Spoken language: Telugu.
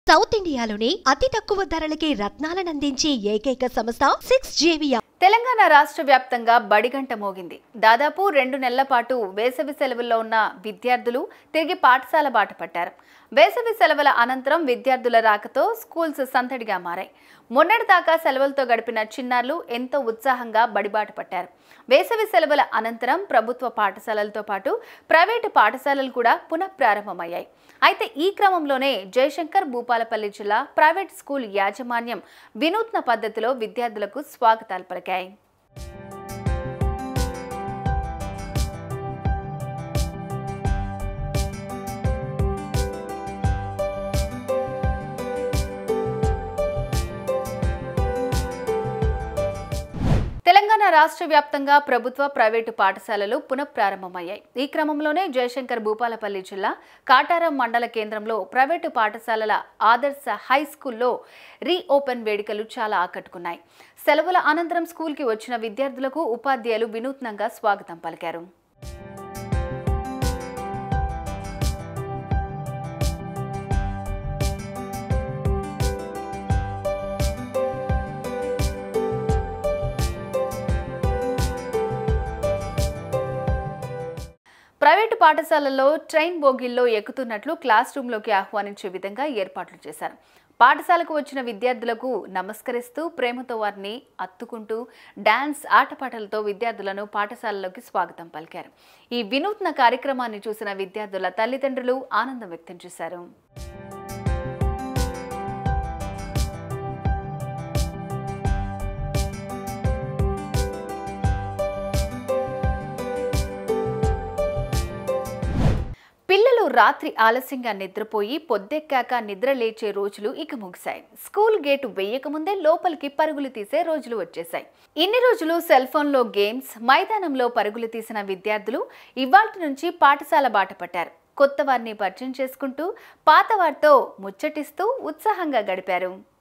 సౌత్ ఇండియాలోనే అతి తక్కువ ధరలకి రత్నాలనందించే ఏకైక సంస్థ సిక్స్ జేవియా తెలంగాణ రాష్ట్ర వ్యాప్తంగా బడిగంట మోగింది దాదాపు రెండు నెలల పాటు వేసవి సెలవుల్లో ఉన్న విద్యార్థులు తిరిగి పాఠశాల బాట పట్టారు వేసవి సెలవుల అనంతరం విద్యార్థుల రాకతో స్కూల్స్ సందడిగా మారాయి మొన్నటిదాకా సెలవులతో గడిపిన చిన్నారులు ఎంతో ఉత్సాహంగా బడిబాట పట్టారు వేసవి సెలవుల అనంతరం ప్రభుత్వ పాఠశాలలతో పాటు ప్రైవేటు పాఠశాలలు కూడా పునఃప్రారంభమయ్యాయి అయితే ఈ క్రమంలోనే జయశంకర్ భూపాలపల్లి జిల్లా ప్రైవేట్ స్కూల్ యాజమాన్యం వినూత్న పద్ధతిలో విద్యార్థులకు స్వాగతాలు పలికాయి తెలంగాణ రాష్ట్ర వ్యాప్తంగా ప్రభుత్వ ప్రైవేటు పాఠశాలలు పునఃప్రారంభమయ్యాయి ఈ క్రమంలోనే జయశంకర్ భూపాలపల్లి జిల్లా కాటారం మండల కేంద్రంలో ప్రైవేటు పాఠశాలల ఆదర్శ హై స్కూల్లో రీ ఓపెన్ వేడుకలు చాలా ఆకట్టుకున్నాయి సెలవుల అనంతరం స్కూల్కి వచ్చిన విద్యార్థులకు ఉపాధ్యాయులు వినూత్నంగా స్వాగతం పలికారు ప్రైవేటు పాఠశాలల్లో ట్రైన్ బోగిల్లో ఎక్కుతున్నట్లు క్లాస్ రూమ్లోకి ఆహ్వానించే విధంగా ఏర్పాట్లు చేశారు పాఠశాలకు వచ్చిన విద్యార్థులకు నమస్కరిస్తూ ప్రేమతో వారిని అత్తుకుంటూ డాన్స్ ఆటపాటలతో విద్యార్థులను పాఠశాలలోకి స్వాగతం పలికారు ఈ వినూత్న కార్యక్రమాన్ని చూసిన విద్యార్థుల తల్లిదండ్రులు ఆనందం వ్యక్తం చేశారు పిల్లలు రాత్రి ఆలస్యంగా నిద్రపోయి పొద్దెక్కాక నిద్ర లేచే రోజులు ఇక ముగిశాయి స్కూల్ గేటు వేయకముందే లోపలికి పరుగులు తీసే రోజులు వచ్చేశాయి ఇన్ని రోజులు సెల్ ఫోన్లో గేమ్స్ మైదానంలో పరుగులు తీసిన విద్యార్థులు ఇవాల్టి నుంచి పాఠశాల బాట పట్టారు కొత్త వారిని పరిచయం చేసుకుంటూ పాత వారితో ముచ్చటిస్తూ ఉత్సాహంగా గడిపారు